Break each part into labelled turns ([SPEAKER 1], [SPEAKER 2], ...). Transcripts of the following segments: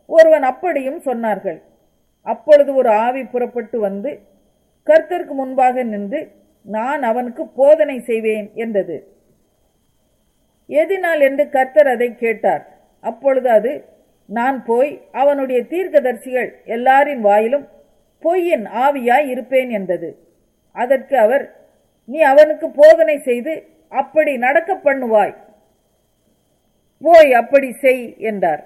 [SPEAKER 1] ஒருவன் அப்படியும் சொன்னார்கள் அப்பொழுது ஒரு ஆவி புறப்பட்டு வந்து கர்த்தருக்கு முன்பாக நின்று நான் அவனுக்கு போதனை செய்வேன் என்றது எதினால் என்று கர்த்தர் அதை கேட்டார் அப்பொழுது அது நான் போய் அவனுடைய தீர்க்கதரிசிகள் எல்லாரின் வாயிலும் பொய்யின் ஆவியாய் இருப்பேன் என்றது அதற்கு அவர் நீ அவனுக்கு போதனை செய்து அப்படி நடக்க பண்ணுவாய் போய் அப்படி செய் என்றார்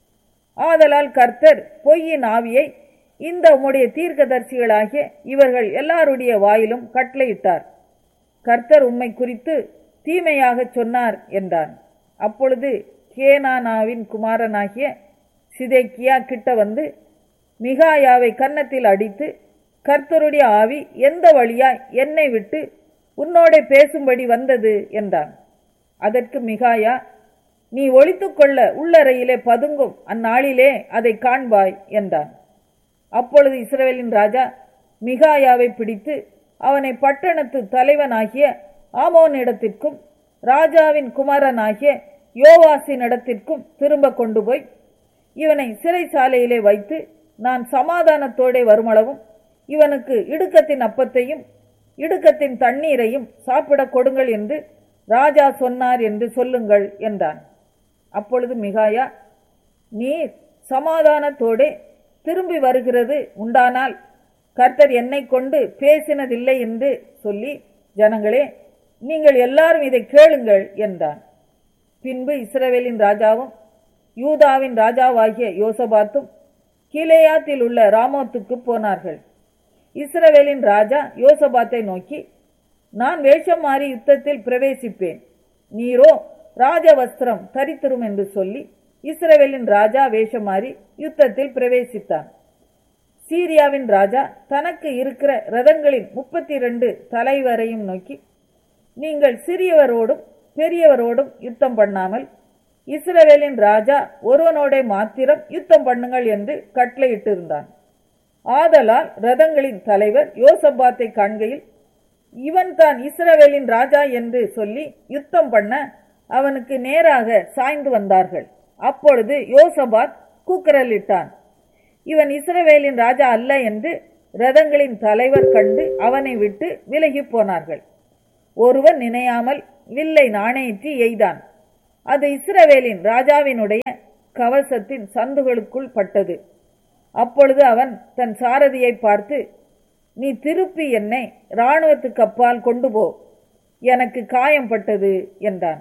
[SPEAKER 1] ஆதலால் கர்த்தர் பொய்யின் ஆவியை இந்த உம்முடைய தீர்க்கதரிசிகளாகிய இவர்கள் எல்லாருடைய வாயிலும் கட்டளையிட்டார் கர்த்தர் உம்மை குறித்து தீமையாகச் சொன்னார் என்றான் அப்பொழுது கேனானாவின் குமாரனாகிய சிதேக்கியா கிட்ட வந்து மிகாயாவை கன்னத்தில் அடித்து கர்த்தருடைய ஆவி எந்த வழியாய் என்னை விட்டு உன்னோட பேசும்படி வந்தது என்றான் அதற்கு மிகாயா நீ ஒழித்துக்கொள்ள உள்ளறையிலே பதுங்கும் அந்நாளிலே அதை காண்பாய் என்றான் அப்பொழுது இஸ்ரவேலின் ராஜா மிகாயாவை பிடித்து அவனை பட்டணத்து தலைவனாகிய ஆமோனிடத்திற்கும் ராஜாவின் குமாரனாகிய யோவாசின் இடத்திற்கும் திரும்ப கொண்டு போய் இவனை சிறைச்சாலையிலே வைத்து நான் சமாதானத்தோடே வருமளவும் இவனுக்கு இடுக்கத்தின் அப்பத்தையும் இடுக்கத்தின் தண்ணீரையும் சாப்பிடக் கொடுங்கள் என்று ராஜா சொன்னார் என்று சொல்லுங்கள் என்றான் அப்பொழுது மிகாயா நீர் சமாதானத்தோடே திரும்பி வருகிறது உண்டானால் கர்த்தர் என்னை கொண்டு பேசினதில்லை என்று சொல்லி ஜனங்களே நீங்கள் எல்லாரும் இதை கேளுங்கள் என்றான் பின்பு இஸ்ரவேலின் ராஜாவும் யூதாவின் ராஜாவாகிய யோசபாத்தும் கீலேயாத்தில் உள்ள ராமோத்துக்கு போனார்கள் இஸ்ரவேலின் ராஜா யோசபாத்தை நோக்கி நான் வேஷம் மாறி யுத்தத்தில் பிரவேசிப்பேன் நீரோ ராஜவஸ்திரம் தரித்திரும் என்று சொல்லி இஸ்ரவேலின் ராஜா வேஷம் மாறி யுத்தத்தில் பிரவேசித்தான் சீரியாவின் ராஜா தனக்கு இருக்கிற ரதங்களின் முப்பத்தி இரண்டு தலைவரையும் நோக்கி நீங்கள் சிறியவரோடும் பெரியவரோடும் யுத்தம் பண்ணாமல் இஸ்ரவேலின் ராஜா ஒருவனோட மாத்திரம் யுத்தம் பண்ணுங்கள் என்று கட்டளையிட்டிருந்தான் ஆதலால் ரதங்களின் தலைவர் யோசபாத்தை காண்கையில் இவன் தான் இஸ்ரவேலின் ராஜா என்று சொல்லி யுத்தம் பண்ண அவனுக்கு நேராக சாய்ந்து வந்தார்கள் அப்பொழுது யோசபாத் கூக்குரலிட்டான் இவன் இஸ்ரவேலின் ராஜா அல்ல என்று ரதங்களின் தலைவர் கண்டு அவனை விட்டு விலகி போனார்கள் ஒருவன் நினையாமல் வில்லை நாணயிற்றி எய்தான் அது இஸ்ரவேலின் ராஜாவினுடைய கவசத்தின் சந்துகளுக்குள் பட்டது அப்பொழுது அவன் தன் சாரதியை பார்த்து நீ திருப்பி என்னை இராணுவத்துக்கு அப்பால் கொண்டு போ எனக்கு காயம் பட்டது என்றான்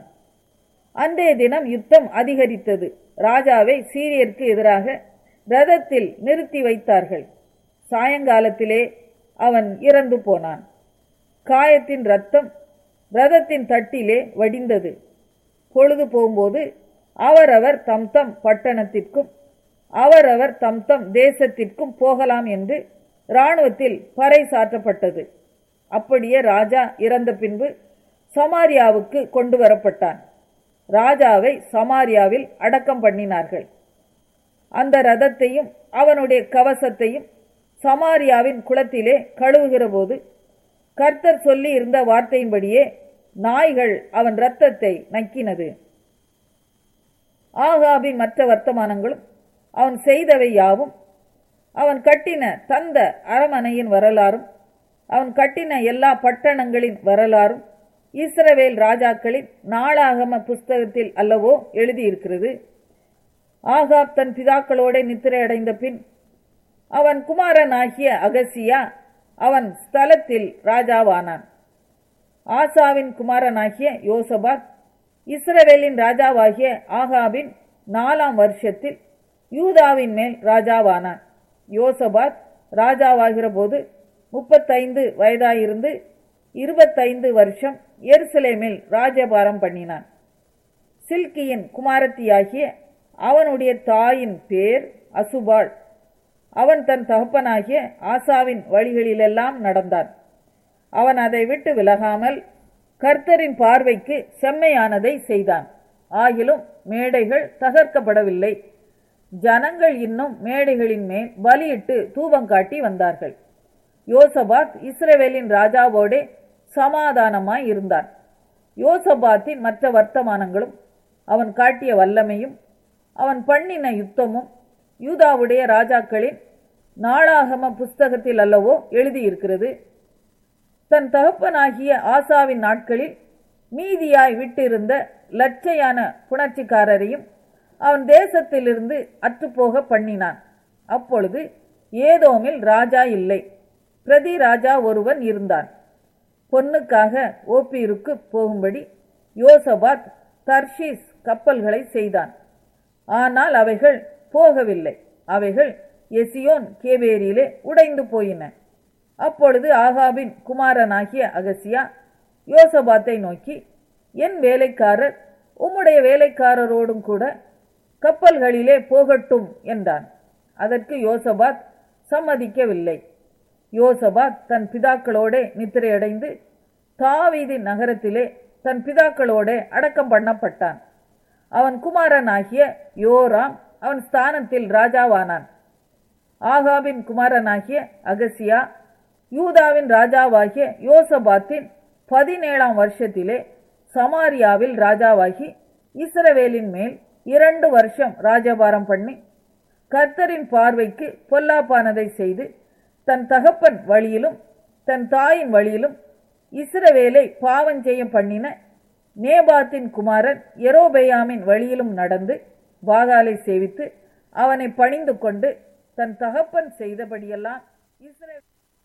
[SPEAKER 1] அன்றைய தினம் யுத்தம் அதிகரித்தது ராஜாவை சீரியருக்கு எதிராக ரதத்தில் நிறுத்தி வைத்தார்கள் சாயங்காலத்திலே அவன் இறந்து போனான் காயத்தின் ரத்தம் ரதத்தின் தட்டிலே வடிந்தது பொழுது போகும்போது அவரவர் தம் தம் பட்டணத்திற்கும் அவரவர் தம் தம் தேசத்திற்கும் போகலாம் என்று இராணுவத்தில் பறை சாற்றப்பட்டது அப்படியே ராஜா இறந்த பின்பு சமாரியாவுக்கு கொண்டு வரப்பட்டான் ராஜாவை சமாரியாவில் அடக்கம் பண்ணினார்கள் அந்த ரதத்தையும் அவனுடைய கவசத்தையும் சமாரியாவின் குளத்திலே கழுவுகிற போது கர்த்தர் சொல்லி இருந்த வார்த்தையின்படியே நாய்கள் அவன் இரத்தத்தை நக்கினது ஆகாபின் மற்ற வர்த்தமானங்களும் அவன் செய்தவை யாவும் அவன் கட்டின தந்த அரமனையின் வரலாறும் அவன் கட்டின எல்லா பட்டணங்களின் வரலாறும் இஸ்ரவேல் ராஜாக்களின் நாளாகம புஸ்தகத்தில் அல்லவோ எழுதியிருக்கிறது ஆகாப் தன் பிதாக்களோட நித்திரை அடைந்த பின் அவன் குமாரனாகிய அகசியா அவன் ஸ்தலத்தில் ராஜாவானான் ஆசாவின் குமாரனாகிய யோசபாத் இஸ்ரவேலின் ராஜாவாகிய ஆகாபின் நாலாம் வருஷத்தில் யூதாவின் மேல் ராஜாவானான் யோசபாத் ராஜாவாகிற போது முப்பத்தைந்து வயதாயிருந்து இருபத்தைந்து வருஷம் எருசலேமில் ராஜபாரம் பண்ணினான் சில்கியின் குமாரத்தியாகிய அவனுடைய தாயின் பேர் அசுபாள் அவன் தன் தகப்பனாகிய ஆசாவின் வழிகளிலெல்லாம் நடந்தான் அவன் அதை விட்டு விலகாமல் கர்த்தரின் பார்வைக்கு செம்மையானதை செய்தான் ஆகிலும் மேடைகள் தகர்க்கப்படவில்லை ஜனங்கள் இன்னும் மேடைகளின் மேல் பலியிட்டு தூபம் காட்டி வந்தார்கள் யோசபாத் இஸ்ரவேலின் ராஜாவோடே சமாதானமாய் இருந்தான் யோசபாத்தின் மற்ற வர்த்தமானங்களும் அவன் காட்டிய வல்லமையும் அவன் பண்ணின யுத்தமும் யூதாவுடைய ராஜாக்களின் நாளாகம புஸ்தகத்தில் அல்லவோ எழுதியிருக்கிறது தன் தகப்பனாகிய ஆசாவின் நாட்களில் மீதியாய் விட்டிருந்த லட்சையான புணர்ச்சிக்காரரையும் அவன் தேசத்திலிருந்து அற்றுப்போக பண்ணினான் அப்பொழுது ஏதோமில் ராஜா இல்லை பிரதி ராஜா ஒருவன் இருந்தான் பொன்னுக்காக ஓப்பீருக்கு போகும்படி யோசபாத் தர்ஷீஸ் கப்பல்களை செய்தான் ஆனால் அவைகள் போகவில்லை அவைகள் எசியோன் கேவேரியிலே உடைந்து போயின அப்பொழுது ஆகாபின் குமாரனாகிய அகசியா யோசபாத்தை நோக்கி என் வேலைக்காரர் உம்முடைய வேலைக்காரரோடும் கூட கப்பல்களிலே போகட்டும் என்றான் அதற்கு யோசபாத் சம்மதிக்கவில்லை யோசபாத் தன் பிதாக்களோட நித்திரையடைந்து தாவீதி நகரத்திலே தன் பிதாக்களோட அடக்கம் பண்ணப்பட்டான் அவன் குமாரனாகிய யோராம் அவன் ஸ்தானத்தில் ராஜாவானான் ஆகாபின் குமாரனாகிய அகசியா யூதாவின் ராஜாவாகிய யோசபாத்தின் பதினேழாம் வருஷத்திலே சமாரியாவில் ராஜாவாகி இஸ்ரவேலின் மேல் இரண்டு வருஷம் ராஜபாரம் பண்ணி கர்த்தரின் பார்வைக்கு பொல்லாப்பானதை செய்து தன் தகப்பன் வழியிலும் தன் தாயின் வழியிலும் இஸ்ரவேலை பாவஞ்செய்ய பண்ணின நேபாத்தின் குமாரன் எரோபெயாமின் வழியிலும் நடந்து பாகாலை சேவித்து அவனை பணிந்து கொண்டு தன் தகப்பன் செய்தபடியெல்லாம் இஸ்ரே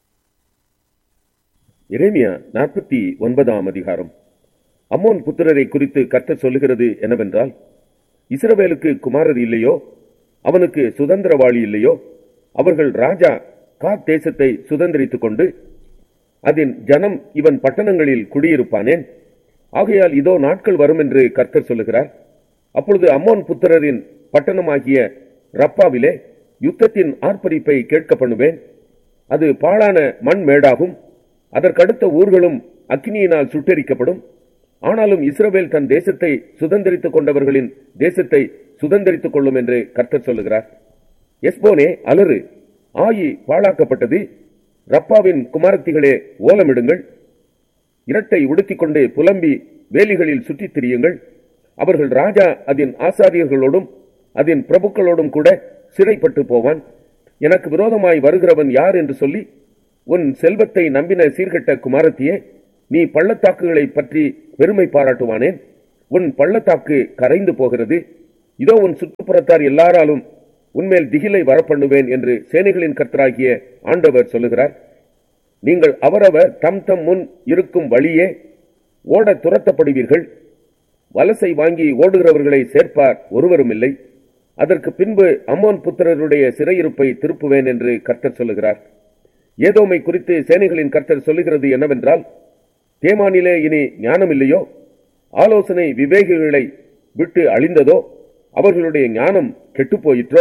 [SPEAKER 2] எரேமியா நாற்பத்தி ஒன்பதாம் அதிகாரம் அம்மோன் புத்திரரை குறித்து கர்த்தர் சொல்லுகிறது என்னவென்றால் இஸ்ரவேலுக்கு குமாரர் இல்லையோ அவனுக்கு சுதந்திரவாளி இல்லையோ அவர்கள் ராஜா காத் தேசத்தை சுதந்திரித்துக் கொண்டு அதன் ஜனம் இவன் பட்டணங்களில் குடியிருப்பானேன் ஆகையால் இதோ நாட்கள் வரும் என்று கர்த்தர் சொல்லுகிறார் அப்பொழுது அம்மோன் புத்திரரின் பட்டணமாகிய ரப்பாவிலே யுத்தத்தின் ஆர்ப்பரிப்பை கேட்க பண்ணுவேன் அது பாழான மண் மேடாகும் அதற்கடுத்த ஊர்களும் அக்கினியினால் சுட்டெரிக்கப்படும் ஆனாலும் இஸ்ரவேல் தன் தேசத்தை சுதந்திரித்துக் கொண்டவர்களின் தேசத்தை சுதந்திரித்துக் கொள்ளும் என்று கர்த்தர் சொல்லுகிறார் எஸ்போனே அலறு ஆயி பாழாக்கப்பட்டது ரப்பாவின் குமாரத்திகளே ஓலமிடுங்கள் இரட்டை உடுத்திக் கொண்டு புலம்பி வேலிகளில் சுற்றித் திரியுங்கள் அவர்கள் ராஜா அதன் ஆசாரியர்களோடும் அதன் பிரபுக்களோடும் கூட சிறைப்பட்டு போவான் எனக்கு விரோதமாய் வருகிறவன் யார் என்று சொல்லி உன் செல்வத்தை நம்பின சீர்கெட்ட குமாரத்தியே நீ பள்ளத்தாக்குகளை பற்றி பெருமை பாராட்டுவானேன் உன் பள்ளத்தாக்கு கரைந்து போகிறது இதோ உன் சுற்றுப்புறத்தார் எல்லாராலும் உன்மேல் திகிலை வரப்பண்ணுவேன் என்று சேனைகளின் கர்த்தராகிய ஆண்டவர் சொல்லுகிறார் நீங்கள் அவரவர் தம் தம் முன் இருக்கும் வழியே ஓட துரத்தப்படுவீர்கள் வலசை வாங்கி ஓடுகிறவர்களை சேர்ப்பார் ஒருவரும் இல்லை அதற்கு பின்பு அம்மோன் புத்திரருடைய சிறையிருப்பை திருப்புவேன் என்று கர்த்தர் சொல்லுகிறார் ஏதோமை குறித்து சேனைகளின் கர்த்தர் சொல்லுகிறது என்னவென்றால் தேமானிலே இனி ஞானம் இல்லையோ ஆலோசனை விவேகிகளை விட்டு அழிந்ததோ அவர்களுடைய ஞானம் கெட்டுப் போயிற்றோ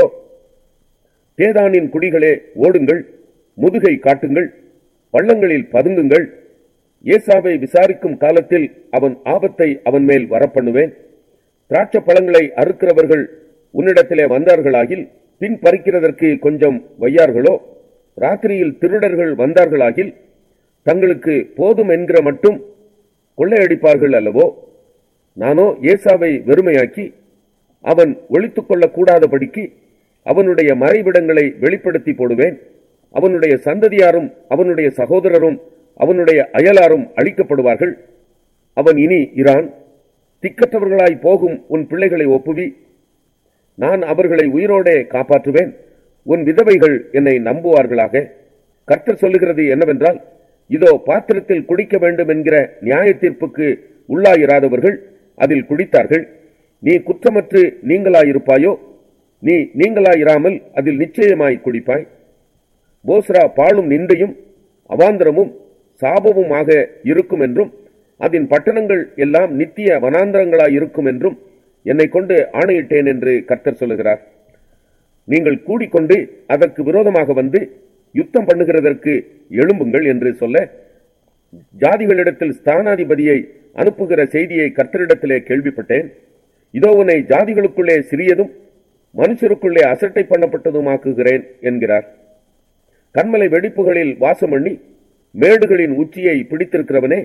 [SPEAKER 2] தேதானின் குடிகளே ஓடுங்கள் முதுகை காட்டுங்கள் பள்ளங்களில் பதுங்குங்கள் ஏசாவை விசாரிக்கும் காலத்தில் அவன் ஆபத்தை அவன் மேல் வரப்பண்ணுவேன் திராட்சை பழங்களை அறுக்கிறவர்கள் உன்னிடத்திலே வந்தார்களாகில் பின் பறிக்கிறதற்கு கொஞ்சம் வையார்களோ ராத்திரியில் திருடர்கள் வந்தார்களாகில் தங்களுக்கு போதும் என்கிற மட்டும் கொள்ளையடிப்பார்கள் அல்லவோ நானோ ஏசாவை வெறுமையாக்கி அவன் ஒழித்துக் கொள்ளக்கூடாதபடிக்கு அவனுடைய மறைவிடங்களை வெளிப்படுத்தி போடுவேன் அவனுடைய சந்ததியாரும் அவனுடைய சகோதரரும் அவனுடைய அயலாரும் அழிக்கப்படுவார்கள் அவன் இனி இரான் திக்கற்றவர்களாய் போகும் உன் பிள்ளைகளை ஒப்புவி நான் அவர்களை உயிரோடே காப்பாற்றுவேன் உன் விதவைகள் என்னை நம்புவார்களாக கர்த்தர் சொல்லுகிறது என்னவென்றால் இதோ பாத்திரத்தில் குடிக்க வேண்டும் என்கிற நியாய தீர்ப்புக்கு உள்ளாயிராதவர்கள் அதில் குடித்தார்கள் நீ குற்றமற்று நீங்களாயிருப்பாயோ நீ நீங்களாயிராமல் அதில் நிச்சயமாய் குடிப்பாய் போஸ்ரா பாழும் நிந்தையும் அவாந்திரமும் சாபமுமாக இருக்கும் என்றும் அதன் பட்டணங்கள் எல்லாம் நித்திய வனாந்தரங்களாய் இருக்கும் என்றும் என்னை கொண்டு ஆணையிட்டேன் என்று கர்த்தர் சொல்லுகிறார் நீங்கள் கூடிக்கொண்டு அதற்கு விரோதமாக வந்து யுத்தம் பண்ணுகிறதற்கு எழும்புங்கள் என்று சொல்ல ஜாதிகளிடத்தில் ஸ்தானாதிபதியை அனுப்புகிற செய்தியை கர்த்தரிடத்திலே கேள்விப்பட்டேன் இதோ உன்னை ஜாதிகளுக்குள்ளே சிறியதும் மனுஷருக்குள்ளே அசட்டை பண்ணப்பட்டதுமாக்குகிறேன் என்கிறார் கண்மலை வெடிப்புகளில் வாசம் பண்ணி மேடுகளின் உச்சியை பிடித்திருக்கிறவனே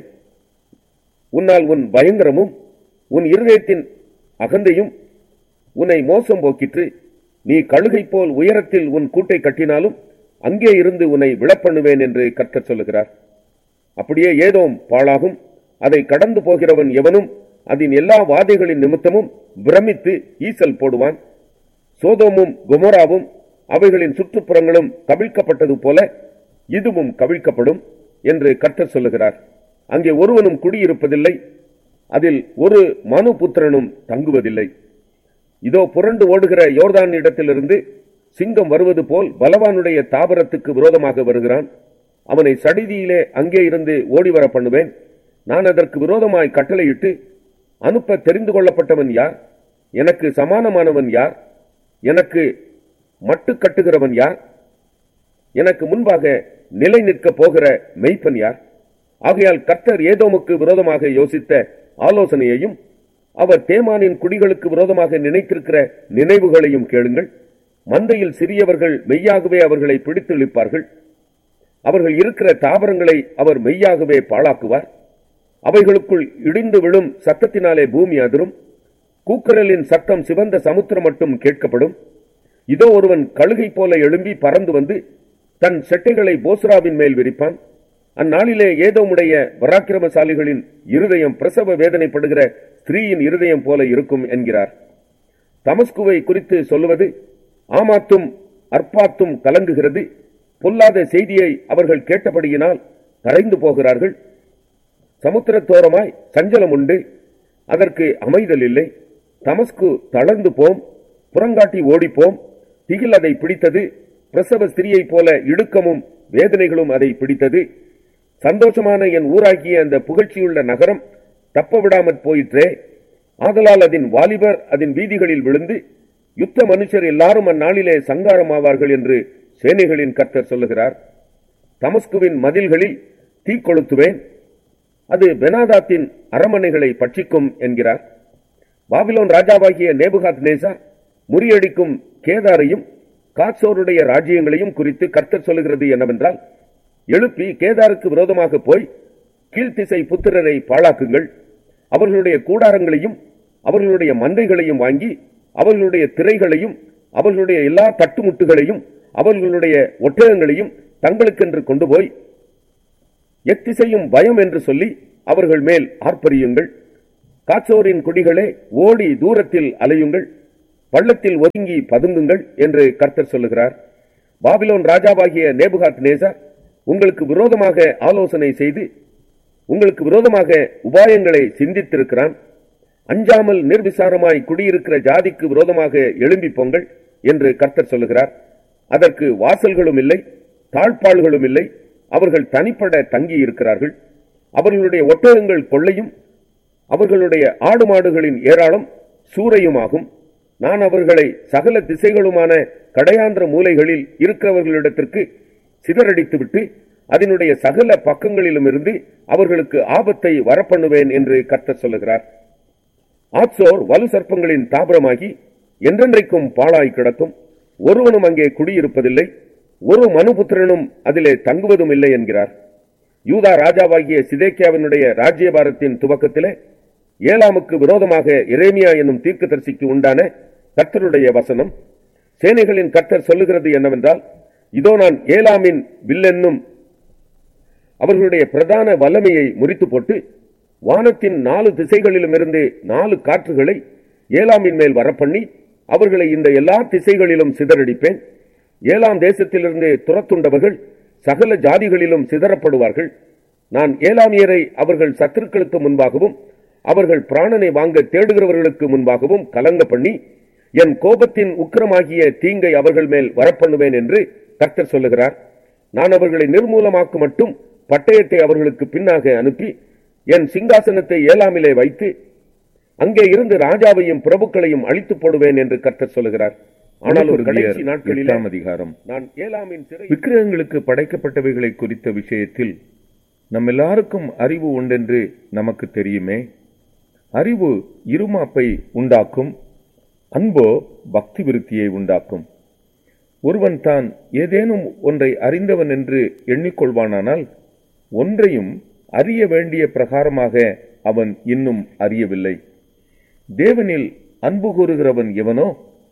[SPEAKER 2] உன்னால் உன் பயங்கரமும் உன் இருதயத்தின் அகந்தையும் உன்னை மோசம் போக்கிற்று நீ கழுகை போல் உயரத்தில் உன் கூட்டை கட்டினாலும் அங்கே இருந்து உன்னை விழப்பண்ணுவேன் என்று கர்த்தர் சொல்லுகிறார் அப்படியே ஏதோம் பாழாகும் அதை கடந்து போகிறவன் எவனும் அதன் எல்லா வாதைகளின் நிமித்தமும் பிரமித்து ஈசல் போடுவான் சோதோமும் குமோராவும் அவைகளின் சுற்றுப்புறங்களும் கவிழ்க்கப்பட்டது போல இதுவும் கவிழ்க்கப்படும் என்று கர்த்தர் சொல்லுகிறார் அங்கே ஒருவனும் குடியிருப்பதில்லை அதில் ஒரு மனு புத்திரனும் தங்குவதில்லை இதோ புரண்டு ஓடுகிற யோர்தான் இடத்திலிருந்து சிங்கம் வருவது போல் பலவானுடைய தாபரத்துக்கு விரோதமாக வருகிறான் அவனை சடிதியிலே அங்கே இருந்து ஓடிவர பண்ணுவேன் நான் அதற்கு விரோதமாய் கட்டளையிட்டு அனுப்ப தெரிந்து கொள்ளப்பட்டவன் யார் எனக்கு சமானமானவன் யார் எனக்கு மட்டு கட்டுகிறவன் யார் எனக்கு முன்பாக நிலை நிற்கப் போகிற மெய்ப்பன் யார் ஆகையால் கர்த்தர் ஏதோமுக்கு விரோதமாக யோசித்த ஆலோசனையையும் அவர் தேமானின் குடிகளுக்கு விரோதமாக நினைத்திருக்கிற நினைவுகளையும் கேளுங்கள் மந்தையில் சிறியவர்கள் மெய்யாகவே அவர்களை பிடித்து இழுப்பார்கள் அவர்கள் இருக்கிற தாவரங்களை அவர் மெய்யாகவே பாழாக்குவார் அவைகளுக்குள் இடிந்து விழும் சத்தத்தினாலே பூமி அதிரும் கூக்குரலின் சத்தம் சிவந்த சமுத்திரம் மட்டும் கேட்கப்படும் இதோ ஒருவன் கழுகை போல எழும்பி பறந்து வந்து தன் செட்டைகளை போஸ்ராவின் மேல் விரிப்பான் அந்நாளிலே ஏதோமுடைய பராக்கிரமசாலிகளின் இருதயம் பிரசவ வேதனைப்படுகிற ஸ்திரீயின் இருதயம் போல இருக்கும் என்கிறார் தமஸ்குவை குறித்து சொல்லுவது ஆமாத்தும் அற்பாத்தும் கலங்குகிறது பொல்லாத செய்தியை அவர்கள் கேட்டபடியினால் கரைந்து போகிறார்கள் சமுத்திரத்தோரமாய் சஞ்சலம் உண்டு அதற்கு அமைதல் இல்லை தமஸ்கு தளர்ந்து போம் புறங்காட்டி ஓடிப்போம் திகில் அதை பிடித்தது பிரசவ ஸ்திரியைப் போல இடுக்கமும் வேதனைகளும் அதை பிடித்தது சந்தோஷமான என் ஊராகிய அந்த புகழ்ச்சியுள்ள நகரம் தப்ப விடாமற் போயிற்றே ஆதலால் அதன் வாலிபர் அதன் வீதிகளில் விழுந்து யுத்த மனுஷர் எல்லாரும் அந்நாளிலே சங்காரமாவார்கள் என்று சேனைகளின் கர்த்தர் சொல்லுகிறார் தமஸ்குவின் மதில்களில் தீ கொளுத்துவேன் அது பெனாதாத்தின் அரமனைகளை பட்சிக்கும் என்கிறார் பாபிலோன் ராஜாவாகிய நேபுகாத் நேசா முறியடிக்கும் கேதாரையும் காட்சோருடைய ராஜ்யங்களையும் குறித்து கர்த்தர் சொல்லுகிறது என்னவென்றால் எழுப்பி கேதாருக்கு விரோதமாக போய் கீழ்த்திசை புத்திரரை பாழாக்குங்கள் அவர்களுடைய கூடாரங்களையும் அவர்களுடைய மந்தைகளையும் வாங்கி அவர்களுடைய திரைகளையும் அவர்களுடைய எல்லா தட்டுமுட்டுகளையும் அவர்களுடைய ஒட்டகங்களையும் தங்களுக்கென்று கொண்டு போய் எத்திசையும் பயம் என்று சொல்லி அவர்கள் மேல் ஆர்ப்பரியுங்கள் காச்சோரின் குடிகளே ஓடி தூரத்தில் அலையுங்கள் பள்ளத்தில் ஒதுங்கி பதுங்குங்கள் என்று கர்த்தர் சொல்லுகிறார் பாபிலோன் ராஜாவாகிய நேபுகாத் நேசா உங்களுக்கு விரோதமாக ஆலோசனை செய்து உங்களுக்கு விரோதமாக உபாயங்களை சிந்தித்திருக்கிறான் அஞ்சாமல் நிர்விசாரமாய் குடியிருக்கிற ஜாதிக்கு விரோதமாக எழும்பி பொங்கல் என்று கர்த்தர் சொல்லுகிறார் அதற்கு வாசல்களும் இல்லை தாழ்பாள்களும் இல்லை அவர்கள் தனிப்பட தங்கி இருக்கிறார்கள் அவர்களுடைய ஒட்டகங்கள் கொள்ளையும் அவர்களுடைய ஆடு மாடுகளின் ஏராளம் சூறையுமாகும் நான் அவர்களை சகல திசைகளுமான கடையாந்திர மூலைகளில் இருக்கிறவர்களிடத்திற்கு சிதறடித்துவிட்டு அதனுடைய சகல பக்கங்களிலும் இருந்து அவர்களுக்கு ஆபத்தை வரப்பண்ணுவேன் என்று கர்த்தர் சொல்லுகிறார் ஆட்சோர் வலு சர்ப்பங்களின் தாபரமாகி என்றென்றைக்கும் பாழாய் கிடக்கும் ஒருவனும் அங்கே குடியிருப்பதில்லை ஒரு மனுபுத்திரனும் அதிலே தங்குவதும் இல்லை என்கிறார் யூதா ராஜாவாகிய சிதேக்கியாவினுடைய ராஜ்யபாரத்தின் துவக்கத்திலே ஏலாமுக்கு விரோதமாக எரேமியா என்னும் தீர்க்கதரிசிக்கு உண்டான கர்த்தருடைய வசனம் சேனைகளின் கர்த்தர் சொல்லுகிறது என்னவென்றால் இதோ நான் ஏலாமின் வில்லென்னும் அவர்களுடைய பிரதான வல்லமையை முறித்து போட்டு வானத்தின் நாலு திசைகளிலும் இருந்து நாலு காற்றுகளை ஏலாமின் மேல் வரப்பண்ணி அவர்களை இந்த எல்லா திசைகளிலும் சிதறடிப்பேன் ஏலாம் தேசத்திலிருந்து துரத்துண்டவர்கள் சகல ஜாதிகளிலும் சிதறப்படுவார்கள் நான் ஏலாமியரை அவர்கள் சத்துருக்களுக்கு முன்பாகவும் அவர்கள் பிராணனை வாங்க தேடுகிறவர்களுக்கு முன்பாகவும் கலங்க பண்ணி என் கோபத்தின் உக்கிரமாகிய தீங்கை அவர்கள் மேல் வரப்பண்ணுவேன் என்று கர்த்தர் சொல்லுகிறார் நான் அவர்களை நிர்மூலமாக்கு மட்டும் பட்டயத்தை அவர்களுக்கு பின்னாக அனுப்பி என் சிங்காசனத்தை ஏலாமிலே வைத்து அங்கே இருந்து ராஜாவையும் பிரபுக்களையும் அழித்து போடுவேன் என்று கர்த்தர் சொல்லுகிறார் ஆனால் ஒரு கடைசி நாட்களில்
[SPEAKER 3] எட்டாம் அதிகாரம்
[SPEAKER 2] நான் ஏலாமின் சிறை
[SPEAKER 3] விக்கிரகங்களுக்கு படைக்கப்பட்டவைகளை குறித்த விஷயத்தில் நம் எல்லாருக்கும் அறிவு உண்டென்று நமக்கு தெரியுமே அறிவு இருமாப்பை உண்டாக்கும் அன்போ பக்தி விருத்தியை உண்டாக்கும் ஒருவன் தான் ஏதேனும் ஒன்றை அறிந்தவன் என்று எண்ணிக்கொள்வானானால் ஒன்றையும் அறிய வேண்டிய பிரகாரமாக அவன் இன்னும் அறியவில்லை தேவனில் அன்பு கூறுகிறவன் எவனோ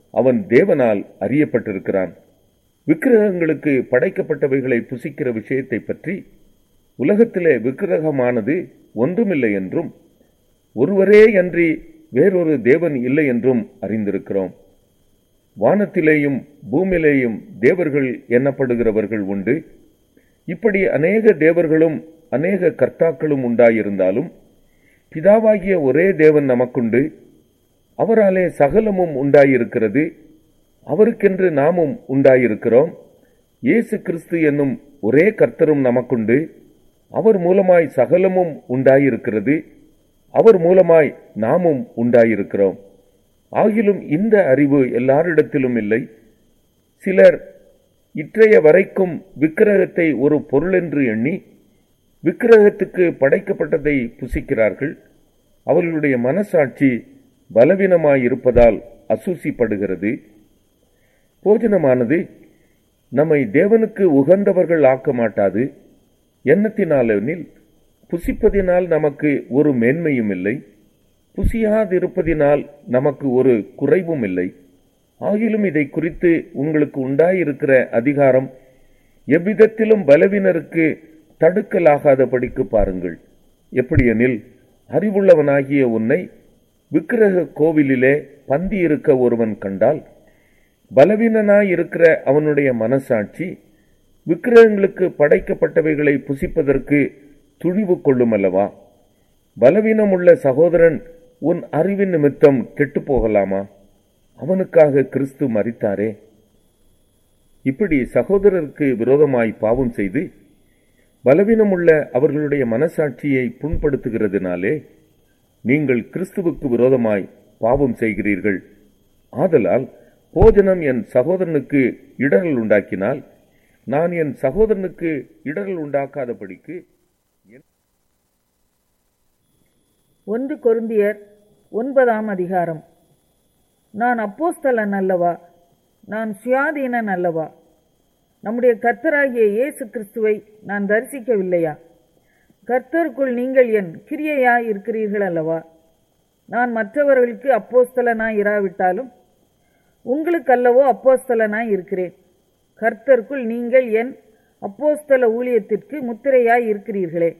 [SPEAKER 3] அவன் தேவனால் அறியப்பட்டிருக்கிறான் விக்கிரகங்களுக்கு படைக்கப்பட்டவைகளை புசிக்கிற விஷயத்தை பற்றி உலகத்திலே விக்கிரகமானது ஒன்றுமில்லை என்றும் ஒருவரே அன்றி வேறொரு தேவன் இல்லை என்றும் அறிந்திருக்கிறோம் வானத்திலேயும் பூமியிலேயும் தேவர்கள் எண்ணப்படுகிறவர்கள் உண்டு இப்படி அநேக தேவர்களும் அநேக கர்த்தாக்களும் உண்டாயிருந்தாலும் பிதாவாகிய ஒரே தேவன் நமக்குண்டு அவராலே சகலமும் உண்டாயிருக்கிறது அவருக்கென்று நாமும் உண்டாயிருக்கிறோம் இயேசு கிறிஸ்து என்னும் ஒரே கர்த்தரும் நமக்குண்டு அவர் மூலமாய் சகலமும் உண்டாயிருக்கிறது அவர் மூலமாய் நாமும் உண்டாயிருக்கிறோம் ஆகிலும் இந்த அறிவு எல்லாரிடத்திலும் இல்லை சிலர் இற்றைய வரைக்கும் விக்கிரகத்தை ஒரு பொருளென்று எண்ணி விக்கிரகத்துக்கு படைக்கப்பட்டதை புசிக்கிறார்கள் அவர்களுடைய மனசாட்சி பலவீனமாயிருப்பதால் அசூசிப்படுகிறது போஜனமானது நம்மை தேவனுக்கு உகந்தவர்கள் ஆக்க மாட்டாது எண்ணத்தினாலெனில் புசிப்பதினால் நமக்கு ஒரு மேன்மையும் இல்லை புசியாதிருப்பதினால் நமக்கு ஒரு குறைவும் இல்லை ஆகிலும் இதை குறித்து உங்களுக்கு உண்டாயிருக்கிற அதிகாரம் எவ்விதத்திலும் பலவினருக்கு தடுக்கலாகாதபடிக்கு பாருங்கள் எப்படியெனில் அறிவுள்ளவனாகிய உன்னை விக்கிரக கோவிலிலே பந்தி இருக்க ஒருவன் கண்டால் பலவீனனாயிருக்கிற அவனுடைய மனசாட்சி விக்கிரகங்களுக்கு படைக்கப்பட்டவைகளை புசிப்பதற்கு துணிவு கொள்ளும் அல்லவா பலவீனமுள்ள சகோதரன் உன் அறிவின் நிமித்தம் கெட்டு போகலாமா அவனுக்காக கிறிஸ்து மறித்தாரே இப்படி சகோதரருக்கு விரோதமாய் பாவம் செய்து பலவீனமுள்ள அவர்களுடைய மனசாட்சியை புண்படுத்துகிறதுனாலே நீங்கள் கிறிஸ்துவுக்கு விரோதமாய் பாவம் செய்கிறீர்கள் ஆதலால் போஜனம் என் சகோதரனுக்கு இடரல் உண்டாக்கினால் நான் என் சகோதரனுக்கு இடரல் உண்டாக்காதபடிக்கு
[SPEAKER 1] ஒன்று கொருந்தியர் ஒன்பதாம் அதிகாரம் நான் அப்போஸ்தலன் அல்லவா நான் சுயாதீனன் அல்லவா நம்முடைய கர்த்தராகிய இயேசு கிறிஸ்துவை நான் தரிசிக்கவில்லையா கர்த்தருக்குள் நீங்கள் என் கிரியையாய் இருக்கிறீர்கள் அல்லவா நான் மற்றவர்களுக்கு அப்போஸ்தலனாய் இராவிட்டாலும் உங்களுக்கு அல்லவோ அப்போஸ்தலனாய் இருக்கிறேன் கர்த்தருக்குள் நீங்கள் என் அப்போஸ்தல ஊழியத்திற்கு முத்திரையாய் இருக்கிறீர்களே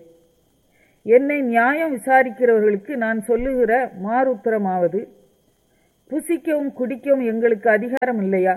[SPEAKER 1] என்னை நியாயம் விசாரிக்கிறவர்களுக்கு நான் சொல்லுகிற மாறுத்தரமாவது புசிக்கவும் குடிக்கவும் எங்களுக்கு அதிகாரம் இல்லையா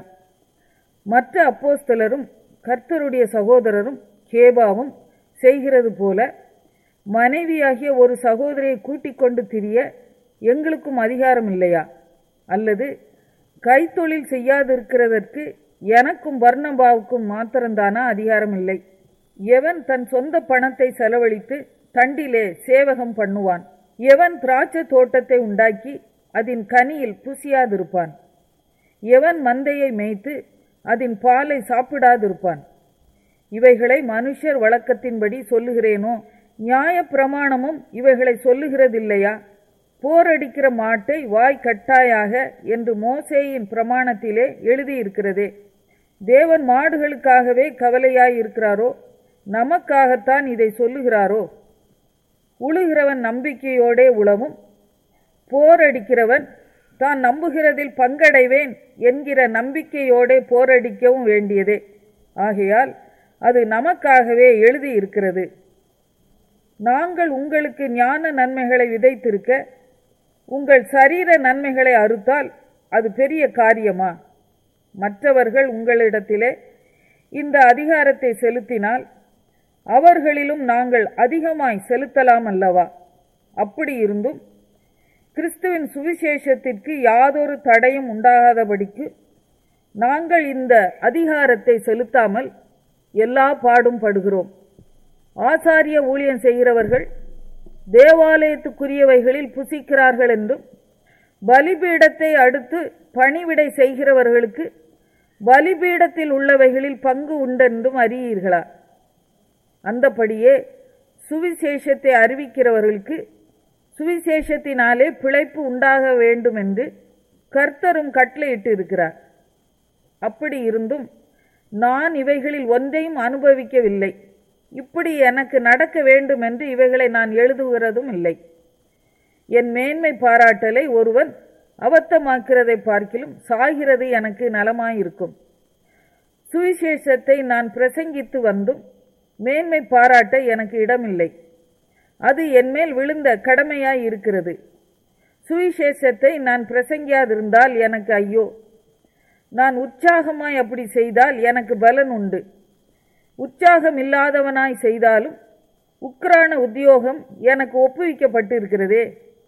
[SPEAKER 1] மற்ற அப்போஸ்தலரும் கர்த்தருடைய சகோதரரும் கேபாவும் செய்கிறது போல மனைவியாகிய ஒரு சகோதரியை கூட்டிக் கொண்டு திரிய எங்களுக்கும் அதிகாரம் இல்லையா அல்லது கைத்தொழில் செய்யாதிருக்கிறதற்கு எனக்கும் வர்ணபாவுக்கும் மாத்திரம்தானா அதிகாரம் இல்லை எவன் தன் சொந்த பணத்தை செலவழித்து தண்டிலே சேவகம் பண்ணுவான் எவன் திராட்சை தோட்டத்தை உண்டாக்கி அதன் கனியில் புசியாதிருப்பான் எவன் மந்தையை மேய்த்து அதன் பாலை சாப்பிடாதிருப்பான் இவைகளை மனுஷர் வழக்கத்தின்படி சொல்லுகிறேனோ நியாய பிரமாணமும் இவைகளை சொல்லுகிறதில்லையா போரடிக்கிற மாட்டை வாய் கட்டாயாக என்று மோசேயின் பிரமாணத்திலே எழுதியிருக்கிறதே தேவன் மாடுகளுக்காகவே கவலையாய் இருக்கிறாரோ நமக்காகத்தான் இதை சொல்லுகிறாரோ உழுகிறவன் நம்பிக்கையோடே உழவும் போரடிக்கிறவன் தான் நம்புகிறதில் பங்கடைவேன் என்கிற நம்பிக்கையோடே போரடிக்கவும் வேண்டியதே ஆகையால் அது நமக்காகவே எழுதியிருக்கிறது நாங்கள் உங்களுக்கு ஞான நன்மைகளை விதைத்திருக்க உங்கள் சரீர நன்மைகளை அறுத்தால் அது பெரிய காரியமா மற்றவர்கள் உங்களிடத்திலே இந்த அதிகாரத்தை செலுத்தினால் அவர்களிலும் நாங்கள் அதிகமாய் செலுத்தலாம் அல்லவா அப்படி இருந்தும் கிறிஸ்துவின் சுவிசேஷத்திற்கு யாதொரு தடையும் உண்டாகாதபடிக்கு நாங்கள் இந்த அதிகாரத்தை செலுத்தாமல் எல்லா பாடும் படுகிறோம் ஆசாரிய ஊழியம் செய்கிறவர்கள் தேவாலயத்துக்குரியவைகளில் புசிக்கிறார்கள் என்றும் பலிபீடத்தை அடுத்து பணிவிடை செய்கிறவர்களுக்கு பலிபீடத்தில் உள்ளவைகளில் பங்கு உண்டென்றும் அறியீர்களா அந்தபடியே சுவிசேஷத்தை அறிவிக்கிறவர்களுக்கு சுவிசேஷத்தினாலே பிழைப்பு உண்டாக வேண்டும் என்று கர்த்தரும் கட்டளையிட்டு இருக்கிறார் அப்படி இருந்தும் நான் இவைகளில் ஒன்றையும் அனுபவிக்கவில்லை இப்படி எனக்கு நடக்க வேண்டும் என்று இவைகளை நான் எழுதுகிறதும் இல்லை என் மேன்மை பாராட்டலை ஒருவன் அபத்தமாக்கிறதை பார்க்கிலும் சாகிறது எனக்கு நலமாயிருக்கும் சுவிசேஷத்தை நான் பிரசங்கித்து வந்தும் மேன்மை பாராட்ட எனக்கு இடமில்லை அது என்மேல் விழுந்த கடமையாய் இருக்கிறது சுவிசேஷத்தை நான் பிரசங்கியாதிருந்தால் எனக்கு ஐயோ நான் உற்சாகமாய் அப்படி செய்தால் எனக்கு பலன் உண்டு உற்சாகம் இல்லாதவனாய் செய்தாலும் உக்ரான உத்தியோகம் எனக்கு ஒப்புவிக்கப்பட்டிருக்கிறதே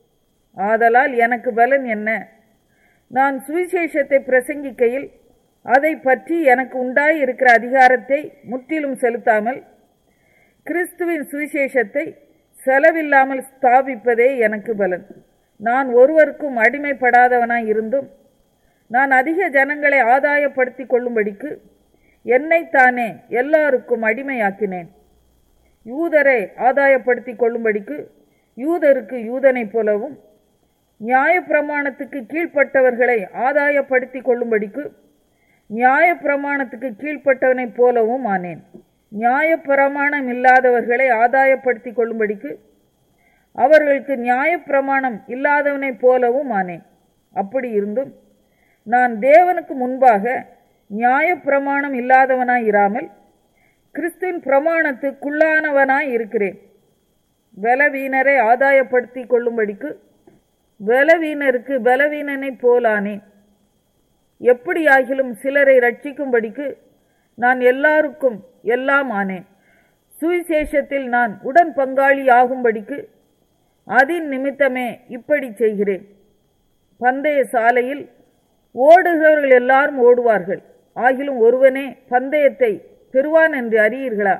[SPEAKER 1] ஆதலால் எனக்கு பலன் என்ன நான் சுவிசேஷத்தை பிரசங்கிக்கையில் அதை பற்றி எனக்கு உண்டாய் இருக்கிற அதிகாரத்தை முற்றிலும் செலுத்தாமல் கிறிஸ்துவின் சுவிசேஷத்தை செலவில்லாமல் ஸ்தாபிப்பதே எனக்கு பலன் நான் ஒருவருக்கும் அடிமைப்படாதவனாய் இருந்தும் நான் அதிக ஜனங்களை ஆதாயப்படுத்திக் கொள்ளும்படிக்கு என்னைத்தானே எல்லாருக்கும் அடிமையாக்கினேன் யூதரை ஆதாயப்படுத்திக் கொள்ளும்படிக்கு யூதருக்கு யூதனைப் போலவும் நியாயப்பிரமாணத்துக்கு கீழ்ப்பட்டவர்களை ஆதாயப்படுத்திக் கொள்ளும்படிக்கு நியாயப்பிரமாணத்துக்கு கீழ்ப்பட்டவனைப் போலவும் ஆனேன் நியாயப்பிரமாணம் இல்லாதவர்களை ஆதாயப்படுத்திக் கொள்ளும்படிக்கு அவர்களுக்கு நியாயப்பிரமாணம் இல்லாதவனைப் போலவும் ஆனேன் அப்படி இருந்தும் நான் தேவனுக்கு முன்பாக நியாயப்பிரமாணம் இல்லாதவனாய் இராமல் கிறிஸ்துவின் பிரமாணத்துக்குள்ளானவனாய் இருக்கிறேன் பலவீனரை ஆதாயப்படுத்திக் கொள்ளும்படிக்கு பலவீனருக்கு பலவீனனைப் போலானேன் எப்படியாகிலும் சிலரை ரட்சிக்கும்படிக்கு நான் எல்லாருக்கும் எல்லாம் ஆனேன் சுவிசேஷத்தில் நான் உடன் பங்காளி ஆகும்படிக்கு அதின் நிமித்தமே இப்படி செய்கிறேன் பந்தய சாலையில் ஓடுகிறவர்கள் எல்லாரும் ஓடுவார்கள் ஆகிலும் ஒருவனே பந்தயத்தை பெறுவான் என்று அறியீர்களா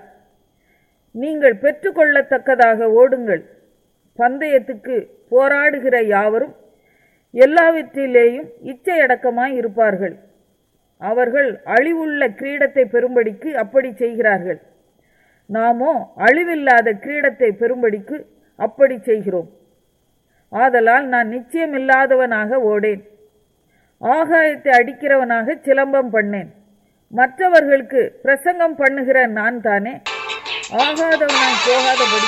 [SPEAKER 1] நீங்கள் பெற்றுக்கொள்ளத்தக்கதாக ஓடுங்கள் பந்தயத்துக்கு போராடுகிற யாவரும் எல்லாவற்றிலேயும் இச்சையடக்கமாய் இருப்பார்கள் அவர்கள் அழிவுள்ள கிரீடத்தை பெறும்படிக்கு அப்படி செய்கிறார்கள் நாமோ அழிவில்லாத கிரீடத்தை பெறும்படிக்கு அப்படி செய்கிறோம் ஆதலால் நான் நிச்சயமில்லாதவனாக ஓடேன் ஆகாயத்தை அடிக்கிறவனாக சிலம்பம் பண்ணேன் மற்றவர்களுக்கு பிரசங்கம் பண்ணுகிற நான் தானே ஆகாதவனாய் போகாதபடி